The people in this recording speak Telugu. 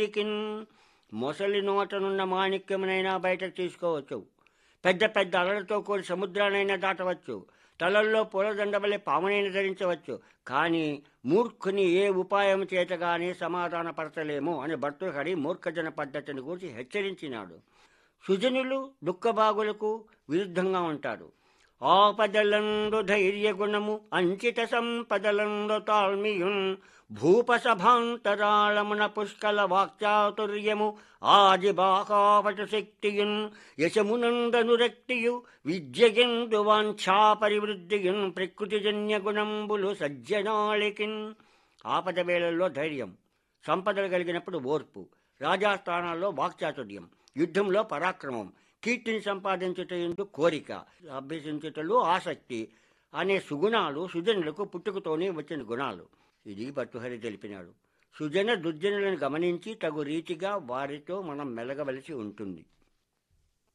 కిన్ మొసలి నోటనున్న మాణిక్యమునైనా బయటకు తీసుకోవచ్చు పెద్ద పెద్ద అలలతో కూడి సముద్రానైనా దాటవచ్చు తలల్లో పూలదండబలే పామునైనా ధరించవచ్చు కానీ మూర్ఖుని ఏ ఉపాయం చేతగానే సమాధాన పరచలేము అని భర్తృహరి మూర్ఖజన పద్ధతిని గురించి హెచ్చరించినాడు సుజనులు దుఃఖభాగులకు విరుద్ధంగా ఉంటారు ఆపదలందు ధైర్య గుణము అంచిత సంపదలందు తాల్మియున్ భూపసభాంతరాళమున పుష్కల వాక్చాతుర్యము ఆది బాహావట శక్తియున్ యశమునందనురక్తియు విద్యయందు వాంఛా పరివృద్ధియున్ ప్రకృతిజన్య గుణంబులు సజ్జనాళికిన్ ఆపద వేళల్లో ధైర్యం సంపదలు కలిగినప్పుడు ఓర్పు రాజాస్థానాల్లో వాక్చాతుర్యం యుద్ధంలో పరాక్రమం కీర్తిని సంపాదించుట ఎందు కోరిక అభ్యసించుటలో ఆసక్తి అనే సుగుణాలు సుజనులకు పుట్టుకతోనే వచ్చిన గుణాలు ఇది భర్తృహరి తెలిపినాడు సుజన దుర్జనులను గమనించి తగు రీతిగా వారితో మనం మెలగవలసి ఉంటుంది